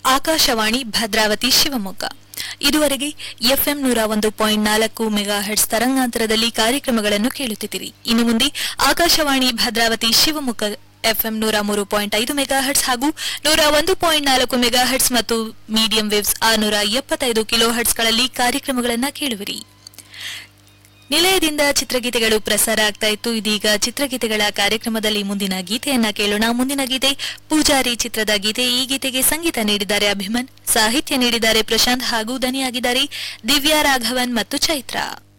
ಆಕಾಶವಾಣಿ ಭದ್ರಾವತಿ ಶಿವಮೊಗ್ಗ ಇದುವರೆಗೆ ಎಫ್ಎಂ ನೂರ ಒಂದು ಪಾಯಿಂಟ್ ನಾಲ್ಕು ಮೆಗಾ ಹೆಡ್ಸ್ ತರಂಗಾಂತರದಲ್ಲಿ ಕಾರ್ಯಕ್ರಮಗಳನ್ನು ಕೇಳುತ್ತಿದ್ದೀರಿ ಇನ್ನು ಮುಂದೆ ಆಕಾಶವಾಣಿ ಭದ್ರಾವತಿ ಶಿವಮೊಗ್ಗ ಎಫ್ಎಂ ನೂರ ಮೂರು ಪಾಯಿಂಟ್ ಐದು ಮೆಗಾ ಹರ್ಟ್ಸ್ ಹಾಗೂ ನೂರ ಒಂದು ಪಾಯಿಂಟ್ ನಾಲ್ಕು ಮೆಗಾ ಹರ್ಟ್ಸ್ ಮತ್ತು ಮೀಡಿಯಂ ವೇವ್ಸ್ ಆರುನೂರ ಎಪ್ಪತ್ತೈದು ಕಿಲೋ ಹರ್ಟ್ಸ್ಗಳಲ್ಲಿ ಕಾರ್ಯಕ್ರಮಗಳನ್ನು ಕೇಳುವಿರಿ ನಿಲಯದಿಂದ ಚಿತ್ರಗೀತೆಗಳು ಪ್ರಸಾರ ಆಗ್ತಾ ಇತ್ತು ಇದೀಗ ಚಿತ್ರಗೀತೆಗಳ ಕಾರ್ಯಕ್ರಮದಲ್ಲಿ ಮುಂದಿನ ಗೀತೆಯನ್ನ ಕೇಳೋಣ ಮುಂದಿನ ಗೀತೆ ಪೂಜಾರಿ ಚಿತ್ರದ ಗೀತೆ ಈ ಗೀತೆಗೆ ಸಂಗೀತ ನೀಡಿದ್ದಾರೆ ಅಭಿಮನ್ ಸಾಹಿತ್ಯ ನೀಡಿದ್ದಾರೆ ಪ್ರಶಾಂತ್ ಹಾಗೂ ದನಿಯಾಗಿದ್ದಾರೆ ದಿವ್ಯಾ ರಾಘವನ್ ಮತ್ತು ಚೈತ್ರ